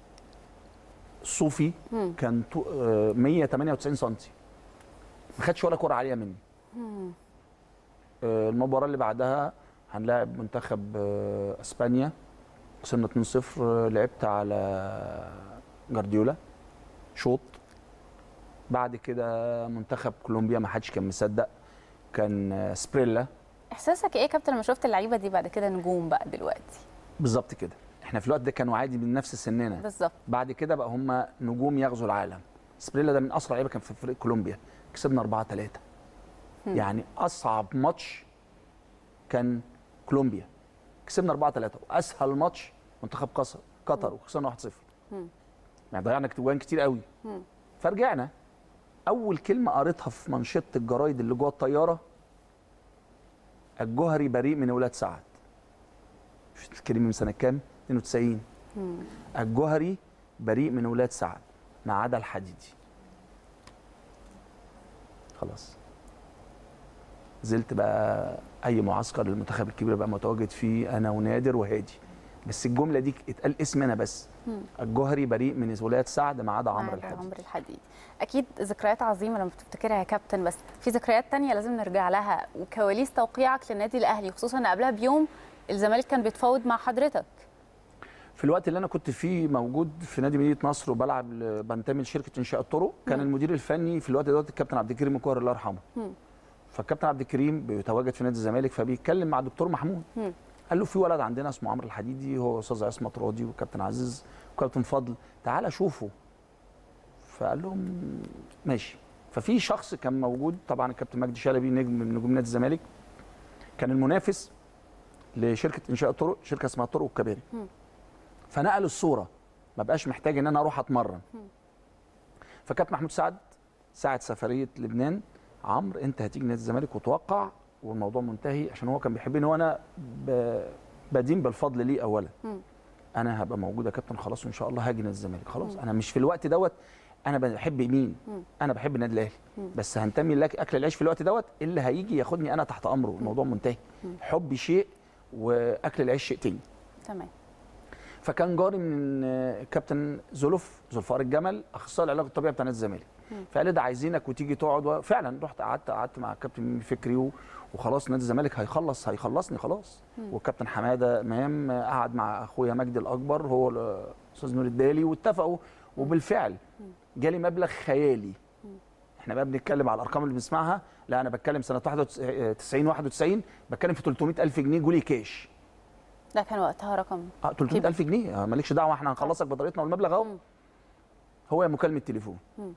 صوفي مم. كان طو- آه، 198 سم ما خدش ولا كره عاليه مني مم. آه، المباراه اللي بعدها هنلاعب منتخب آه، اسبانيا خسرنا 2-0 آه، لعبت على جارديولا شوط بعد كده منتخب كولومبيا ما حدش كان مصدق كان آه، سبريلا احساسك ايه يا كابتن لما شفت اللعيبه دي بعد كده نجوم بقى دلوقتي بالظبط كده احنا في الوقت ده كانوا عادي من نفس سننا بالظبط بعد كده بقى هم نجوم يغزوا العالم سبريلا ده من اسرع لعيبه كان في فريق كولومبيا كسبنا 4 3 مم. يعني اصعب ماتش كان كولومبيا كسبنا 4 3 واسهل ماتش منتخب قصر قطر وخسرنا 1 0 مم. يعني ضيعنا جوان كتير قوي مم. فرجعنا اول كلمه قريتها في منشطه الجرايد اللي جوه الطياره الجوهري بريء من ولاد سعد مش الكلمه من سنه كام 92 مم. الجوهري بريء من ولاد سعد ما عدا الحديدي خلاص نزلت بقى اي معسكر للمنتخب الكبير بقى متواجد فيه انا ونادر وهادي بس الجمله دي اتقال اسمي انا بس مم. الجوهري بريء من ولاد سعد ما عدا عمرو عمرو الحديدي عمرو الحديد اكيد ذكريات عظيمه لما بتفتكرها يا كابتن بس في ذكريات تانية لازم نرجع لها وكواليس توقيعك للنادي الاهلي خصوصا ان قبلها بيوم الزمالك كان بيتفاوض مع حضرتك في الوقت اللي انا كنت فيه موجود في نادي مدينه نصر وبلعب ل- بنتمي لشركه انشاء الطرق كان مم. المدير الفني في الوقت دوت الكابتن عبد الكريم الكوهر الله يرحمه مم. فالكابتن عبد الكريم بيتواجد في نادي الزمالك فبيتكلم مع الدكتور محمود مم. قال له في ولد عندنا اسمه عمرو الحديدي هو استاذ عصمت راضي وكابتن عزيز وكابتن فضل تعالى شوفه فقال لهم ماشي ففي شخص كان موجود طبعا الكابتن مجدي شلبي نجم من نجوم نادي الزمالك كان المنافس لشركه انشاء الطرق شركه اسمها الطرق والكباري مم. فنقل الصوره ما بقاش محتاج ان انا اروح اتمرن فكابتن محمود سعد ساعه سفريه لبنان عمرو انت هتيجي نادي الزمالك وتوقع والموضوع منتهي عشان هو كان بيحبني وانا ب... بدين بالفضل ليه اولا مم. انا هبقى موجود يا كابتن خلاص وان شاء الله هاجي نادي الزمالك خلاص انا مش في الوقت دوت انا بحب مين مم. انا بحب النادي الاهلي مم. بس هنتمي لك اكل العيش في الوقت دوت اللي هيجي ياخدني انا تحت امره الموضوع منتهي مم. حبي شيء واكل العيش شيء تاني تمام فكان جاري من آه، كابتن زلف ذوالفقار الجمل اخصائي العلاج الطبيعي بتاع نادي الزمالك مم. فقال لي ده عايزينك وتيجي تقعد و... فعلا رحت قعدت قعدت مع الكابتن ميمي فكري و... وخلاص نادي الزمالك هيخلص هيخلصني خلاص مم. والكابتن حماده امام آه، قعد مع اخويا مجدي الاكبر هو الاستاذ نور الدالي واتفقوا وبالفعل جالي مبلغ خيالي احنا بقى بنتكلم على الارقام اللي بنسمعها لا انا بتكلم سنه 91 91 بتكلم في 300 الف جنيه جولي كاش ده كان وقتها رقم اه 300 الف جنيه آه، مالكش دعوه احنا هنخلصك بطريقتنا والمبلغ اهو هو مكالمه تليفون مم.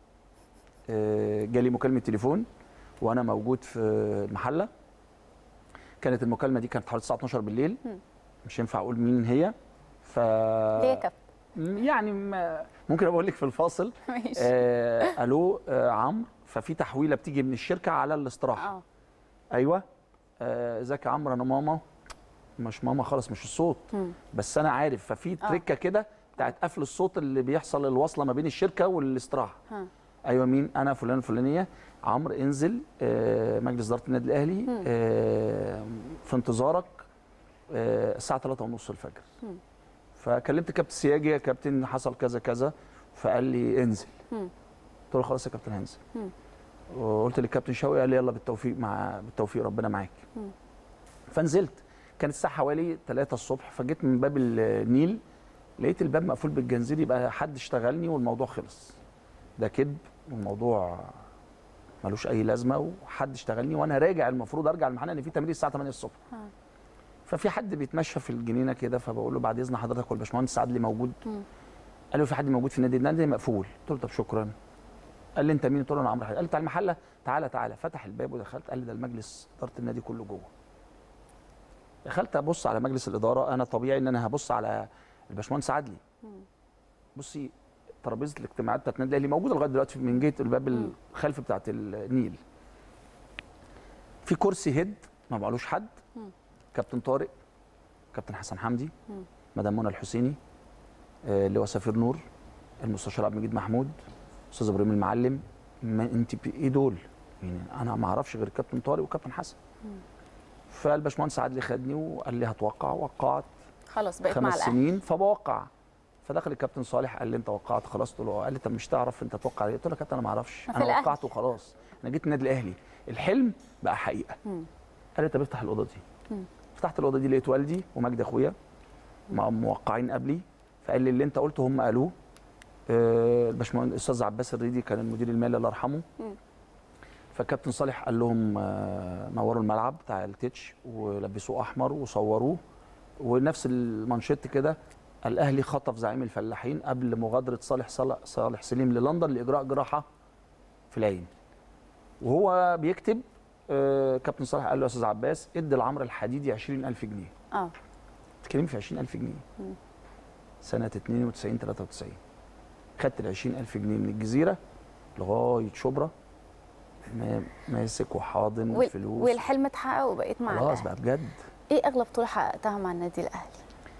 آه، جالي مكالمه تليفون وانا موجود في المحله كانت المكالمه دي كانت حوالي الساعه 12 بالليل مم. مش ينفع اقول مين هي ف ليه يا كابتن يعني ما ممكن اقول لك في الفاصل ماشي. آه الو آه عمرو ففي تحويله بتيجي من الشركه على الاستراحه اه ايوه آه، ازيك يا عمرو انا ماما مش ماما خالص مش الصوت مم. بس انا عارف ففي آه. تركه كده بتاعت قفل الصوت اللي بيحصل الوصله ما بين الشركه والاستراحه ها ايوه مين انا فلان الفلانيه عمرو انزل آه، مجلس اداره النادي الاهلي مم. آه، في انتظارك آه، الساعه 3 ونص الفجر مم. فكلمت كابتن سياجي يا كابتن حصل كذا كذا فقال لي انزل مم. قلت له خلاص يا كابتن هنزل مم. وقلت للكابتن شوقي قال لي يلا بالتوفيق مع بالتوفيق ربنا معاك مم. فنزلت كانت الساعه حوالي 3 الصبح فجيت من باب النيل لقيت الباب مقفول بالجنزير يبقى حد اشتغلني والموضوع خلص ده كذب والموضوع ملوش اي لازمه وحد اشتغلني وانا راجع المفروض ارجع المحل ان في تمرين الساعه 8 الصبح ها ففي حد بيتمشى في الجنينه كده فبقول له بعد اذن حضرتك والباشمهندس عدلي موجود مم. قال له في حد موجود في النادي النادي مقفول قلت له طب شكرا قال لي انت مين قلت له انا عمرو حاج قال لي بتاع المحله تعالى تعالى فتح الباب ودخلت قال لي ده المجلس اداره النادي كله جوه دخلت ابص على مجلس الاداره انا طبيعي ان انا هبص على الباشمهندس عدلي مم. بصي ترابيزه الاجتماعات بتاعت النادي الاهلي موجوده لغايه دلوقتي من جهه الباب مم. الخلفي بتاعت النيل في كرسي هيد ما معلوش حد مم. كابتن طارق كابتن حسن حمدي مم. مدام منى الحسيني آه، اللي هو سفير نور المستشار عبد المجيد محمود استاذ ابراهيم المعلم ما انت ب- ايه دول يعني انا ما اعرفش غير كابتن طارق وكابتن حسن مم. فالباشمهندس عادل خدني وقال لي هتوقع وقعت خلاص بقيت مع خمس الاهلي سنين فبوقع فدخل الكابتن صالح قال لي انت وقعت خلاص قلت له قال لي طب مش تعرف انت توقع ليه قلت له يا كابتن انا ما اعرفش ما في انا الأهلي. وقعت وخلاص انا جيت النادي الاهلي الحلم بقى حقيقه مم. قال لي طب افتح الاوضه دي مم. فتحت الاوضه دي لقيت والدي ومجدي اخويا مع موقعين قبلي فقال لي اللي انت قلته هم قالوه آه، الباشمهندس الاستاذ عباس الريدي كان المدير المالي الله يرحمه مم. فكابتن صالح قال لهم آه، نوروا الملعب بتاع التتش ولبسوه احمر وصوروه ونفس المانشيت كده الاهلي خطف زعيم الفلاحين قبل مغادره صالح صالح, صالح سليم للندن لاجراء جراحه في العين وهو بيكتب آه، كابتن صالح قال له يا استاذ عباس ادي لعمرو الحديدي 20000 جنيه اه بتتكلمي في 20000 جنيه مم. سنه 92 93 خدت ال 20000 جنيه من الجزيره لغايه شبرا ما- ماسك وحاضن وال... فلوس والحلم اتحقق وبقيت مع خلاص الاهلي بقى بجد ايه اغلى بطوله حققتها مع النادي الاهلي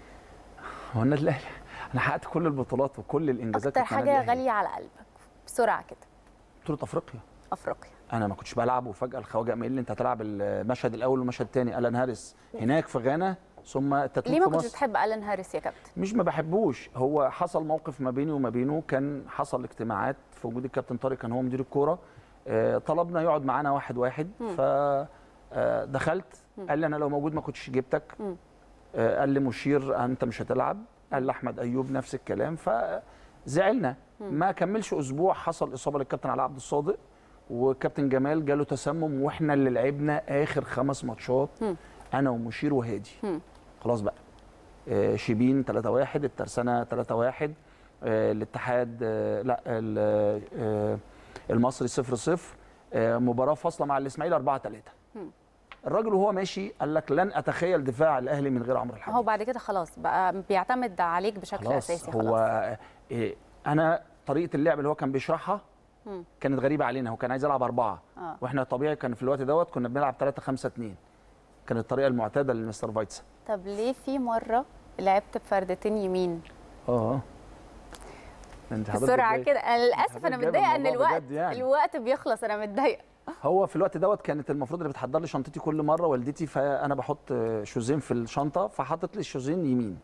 هو النادي الاهلي انا حققت كل البطولات وكل الانجازات اكتر بتاعت النادي حاجه الأهلي. غاليه على قلبك بسرعه كده بطوله افريقيا افريقيا انا ما كنتش بلعب وفجاه الخواجه قال لي انت هتلعب المشهد الاول والمشهد الثاني الان هاريس هناك في غانا ثم التتويج ليه ما في كنتش مصر بتحب الان هاريس يا كابتن مش ما بحبوش هو حصل موقف ما بيني وما بينه كان حصل اجتماعات في وجود الكابتن طارق كان هو مدير الكوره آه، طلبنا يقعد معانا واحد واحد مم. ف آه، دخلت مم. قال لي انا لو موجود ما كنتش جبتك مم. آه، قال لي مشير انت مش هتلعب قال لي احمد ايوب نفس الكلام فزعلنا مم. ما كملش اسبوع حصل اصابه للكابتن علاء عبد الصادق وكابتن جمال جاله تسمم واحنا اللي لعبنا اخر خمس ماتشات مم. انا ومشير وهادي مم. خلاص بقى آه، شيبين 3 1 الترسانه 3 1 الاتحاد آه، لا ال- آه، المصري 0 0 مباراه فاصله مع الاسماعيلي 4 3 مم. الراجل وهو ماشي قال لك لن اتخيل دفاع الاهلي من غير عمرو الحميدي هو بعد كده خلاص بقى بيعتمد عليك بشكل خلاص اساسي هو خلاص إيه انا طريقه اللعب اللي هو كان بيشرحها مم. كانت غريبه علينا هو كان عايز يلعب اربعه آه. واحنا طبيعي كان في الوقت دوت كنا بنلعب 3 5 2 كانت الطريقه المعتاده لمستر فايتسا طب ليه في مره لعبت بفردتين يمين اه انت حضرتك بسرعه جاي- كده أنا للاسف انا حضرتك جايبة متضايقه ان الموضوع الوقت بجد يعني. الوقت بيخلص انا متضايقه هو في الوقت دوت كانت المفروض اللي بتحضر لي شنطتي كل مره والدتي فانا بحط شوزين في الشنطه فحطت لي الشوزين يمين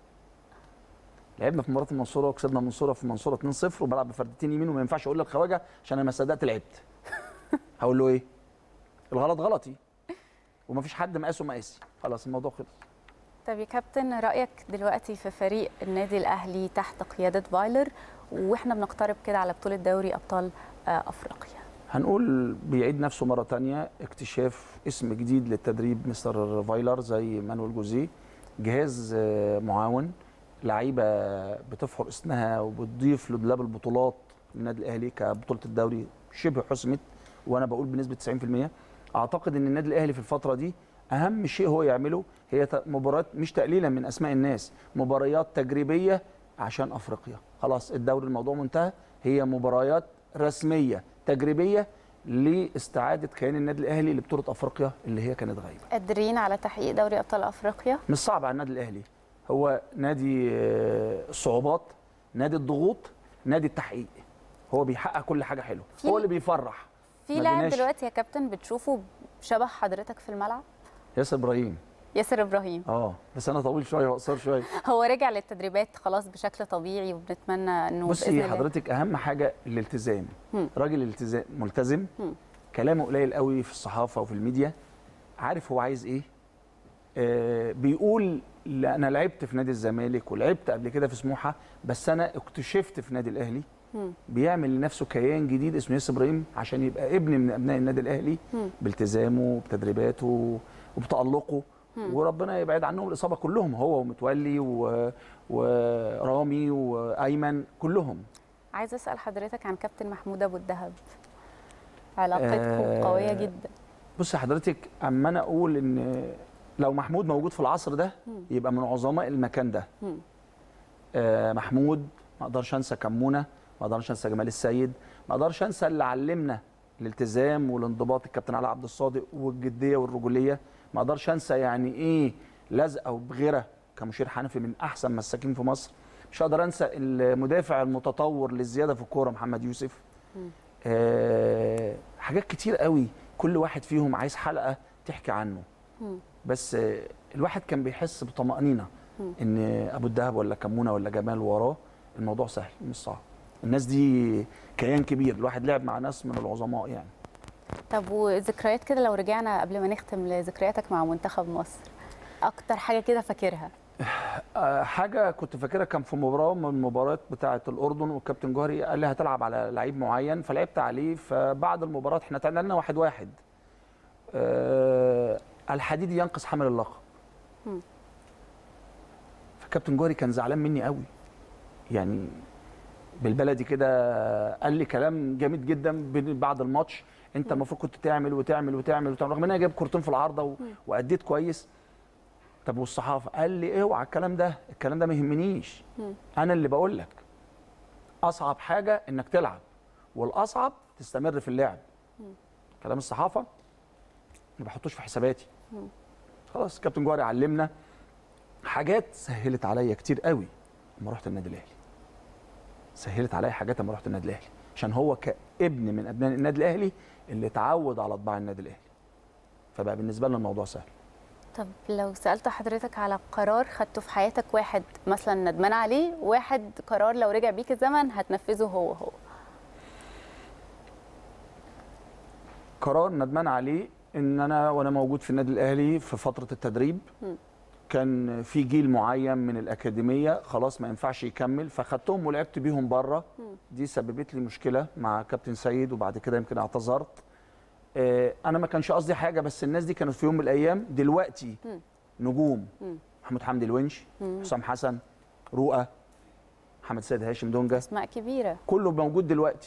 لعبنا في مباراه المنصوره وكسبنا المنصوره في المنصوره 2-0 وبلعب بفردتين يمين وما ينفعش اقول للخواجه عشان انا ما صدقت لعبت هقول له ايه الغلط غلطي ومفيش حد مقاسه مقاسي خلاص الموضوع خلص طب يا كابتن رايك دلوقتي في فريق النادي الاهلي تحت قياده فايلر واحنا بنقترب كده على بطوله دوري ابطال آه، افريقيا هنقول بيعيد نفسه مرة تانية اكتشاف اسم جديد للتدريب مستر فايلر زي مانويل جوزيه جهاز آه، معاون لعيبة بتفحر اسمها وبتضيف لدولاب البطولات النادي الأهلي كبطولة الدوري شبه حسمت وأنا بقول بنسبة 90% أعتقد إن النادي الأهلي في الفترة دي أهم شيء هو يعمله هي ت- مباريات مش تقليلا من أسماء الناس مباريات تجريبية عشان أفريقيا خلاص الدوري الموضوع منتهى هي مباريات رسمية تجريبية لاستعادة كيان النادي الأهلي لبطولة أفريقيا اللي هي كانت غايبة قادرين على تحقيق دوري ابطال افريقيا مش صعب على النادي الاهلي هو نادي آه، الصعوبات نادي الضغوط نادي التحقيق هو بيحقق كل حاجه حلوه في- هو اللي بيفرح في ما لاعب جيناش- دلوقتي يا كابتن بتشوفه شبه حضرتك في الملعب ياسر ابراهيم ياسر ابراهيم اه بس انا طويل شويه وقصير شويه هو رجع للتدريبات خلاص بشكل طبيعي وبنتمنى انه بإذن بصي الله- حضرتك اهم حاجه الالتزام مم. راجل التزام ملتزم مم. كلامه قليل قوي في الصحافه وفي الميديا عارف هو عايز ايه آه بيقول لا انا لعبت في نادي الزمالك ولعبت قبل كده في سموحه بس انا اكتشفت في نادي الاهلي مم. بيعمل لنفسه كيان جديد اسمه ياسر ابراهيم عشان يبقى ابن من ابناء النادي الاهلي مم. بالتزامه بتدريباته وبتالقه مم. وربنا يبعد عنهم الاصابه كلهم هو ومتولي و... ورامي وايمن كلهم عايزه اسال حضرتك عن كابتن محمود ابو الدهب علاقتكم آه، قويه جدا بصي حضرتك اما انا اقول ان لو محمود موجود في العصر ده مم. يبقى من عظماء المكان ده مم. آه محمود ما اقدرش انسى كمونه ما اقدرش انسى جمال السيد ما اقدرش انسى اللي علمنا الالتزام والانضباط الكابتن علي عبد الصادق والجديه والرجوليه ما اقدرش انسى يعني ايه لزقه وبغيره كمشير حنفي من احسن مساكين في مصر مش هقدر انسى المدافع المتطور للزياده في الكوره محمد يوسف مم. آه حاجات كتير قوي كل واحد فيهم عايز حلقه تحكي عنه مم. بس آه، الواحد كان بيحس بطمأنينة مم. ان ابو الدهب ولا كمونه ولا جمال وراه الموضوع سهل مش صعب الناس دي كيان كبير الواحد لعب مع ناس من العظماء يعني طب وذكريات كده لو رجعنا قبل ما نختم لذكرياتك مع منتخب مصر اكتر حاجه كده فاكرها آه، حاجه كنت فاكرها كان في مباراه من المباريات بتاعه الاردن والكابتن جوهري قال لي هتلعب على لعيب معين فلعبت عليه فبعد المباراه احنا تعادلنا واحد واحد آه، الحديدي ينقص حامل اللقب مم. فكابتن جوهري كان زعلان مني قوي يعني بالبلدي كده قال لي كلام جامد جدا بين- بعد الماتش انت المفروض كنت تعمل وتعمل وتعمل وتعمل رغم ان انا جايب كورتين في العارضه و- واديت كويس طب والصحافه قال لي اوعى الكلام ده الكلام ده ما يهمنيش مم. انا اللي بقول لك اصعب حاجه انك تلعب والاصعب تستمر في اللعب مم. كلام الصحافه ما بحطوش في حساباتي مم. خلاص كابتن جوهري علمنا حاجات سهلت عليا كتير قوي لما رحت النادي الاهلي سهلت عليا حاجات لما رحت النادي الاهلي عشان هو كابن من ابناء النادي الاهلي اللي اتعود على طباع النادي الاهلي فبقى بالنسبه لنا الموضوع سهل طب لو سالت حضرتك على قرار خدته في حياتك واحد مثلا ندمان عليه واحد قرار لو رجع بيك الزمن هتنفذه هو هو قرار ندمان عليه ان انا وانا موجود في النادي الاهلي في فتره التدريب مم. كان في جيل معين من الاكاديميه خلاص ما ينفعش يكمل فخدتهم ولعبت بيهم بره مم. دي سببت لي مشكله مع كابتن سيد وبعد كده يمكن اعتذرت آه، انا ما كانش قصدي حاجه بس الناس دي كانت في يوم من الايام دلوقتي مم. نجوم مم. محمود حمدي الونش مم. حسام حسن رؤى محمد سيد هاشم دونجا اسماء كبيره كله موجود دلوقتي اه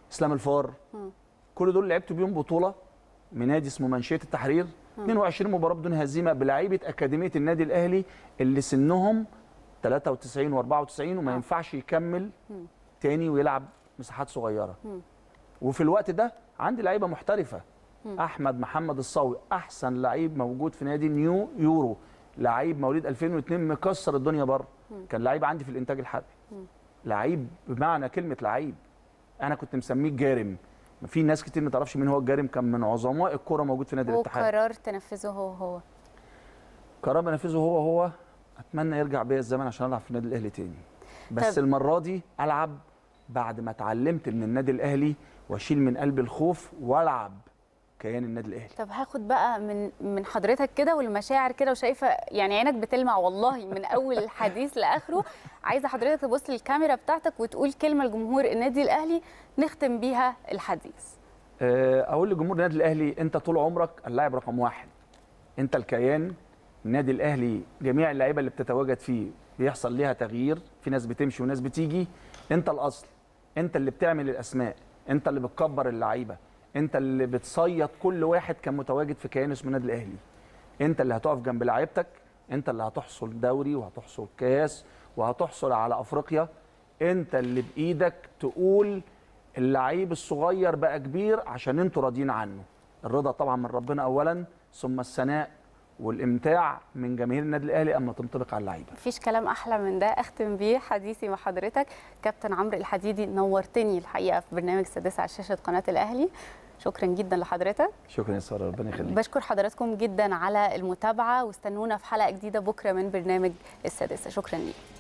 اسلام الفار مم. كل دول لعبت بيهم بطوله من نادي اسمه منشيه التحرير مم. 22 مباراه بدون هزيمه بلعيبه اكاديميه النادي الاهلي اللي سنهم 93 و94 وما ينفعش يكمل مم. تاني ويلعب مساحات صغيره مم. وفي الوقت ده عندي لعيبه محترفه مم. احمد محمد الصاوي احسن لعيب موجود في نادي نيو يورو لعيب مواليد 2002 مكسر الدنيا بره مم. كان لعيب عندي في الانتاج الحربي مم. لعيب بمعنى كلمه لعيب انا كنت مسميه الجارم في ناس كتير ما تعرفش مين هو الجارم كان من عظماء الكوره موجود في نادي الاتحاد وقرار تنفذه هو هو قرار بنفذه هو هو اتمنى يرجع بيا الزمن عشان العب في النادي الاهلي تاني بس طب- المره دي العب بعد ما اتعلمت من النادي الاهلي واشيل من قلبي الخوف والعب كيان النادي الاهلي طب هاخد بقى من من حضرتك كده والمشاعر كده وشايفه يعني عينك بتلمع والله من اول الحديث لاخره عايزه حضرتك تبص للكاميرا بتاعتك وتقول كلمه لجمهور النادي الاهلي نختم بيها الحديث آه، اقول لجمهور النادي الاهلي انت طول عمرك اللاعب رقم واحد انت الكيان النادي الاهلي جميع اللعيبه اللي بتتواجد فيه بيحصل ليها تغيير في ناس بتمشي وناس بتيجي انت الاصل انت اللي بتعمل الاسماء انت اللي بتكبر اللعيبه انت اللي بتصيد كل واحد كان متواجد في كيان اسمه النادي الاهلي انت اللي هتقف جنب لعيبتك انت اللي هتحصل دوري وهتحصل كاس وهتحصل على افريقيا انت اللي بايدك تقول اللعيب الصغير بقى كبير عشان انتوا راضيين عنه الرضا طبعا من ربنا اولا ثم الثناء والامتاع من جماهير النادي الاهلي اما تنطبق على اللعيبه مفيش كلام احلى من ده اختم بيه حديثي مع حضرتك كابتن عمرو الحديدي نورتني الحقيقه في برنامج السادسه على شاشه قناه الاهلي شكرا جدا لحضرتك شكرا يا ساره ربنا يخليك بشكر حضراتكم جدا على المتابعه واستنونا في حلقه جديده بكره من برنامج السادسه شكرا ليك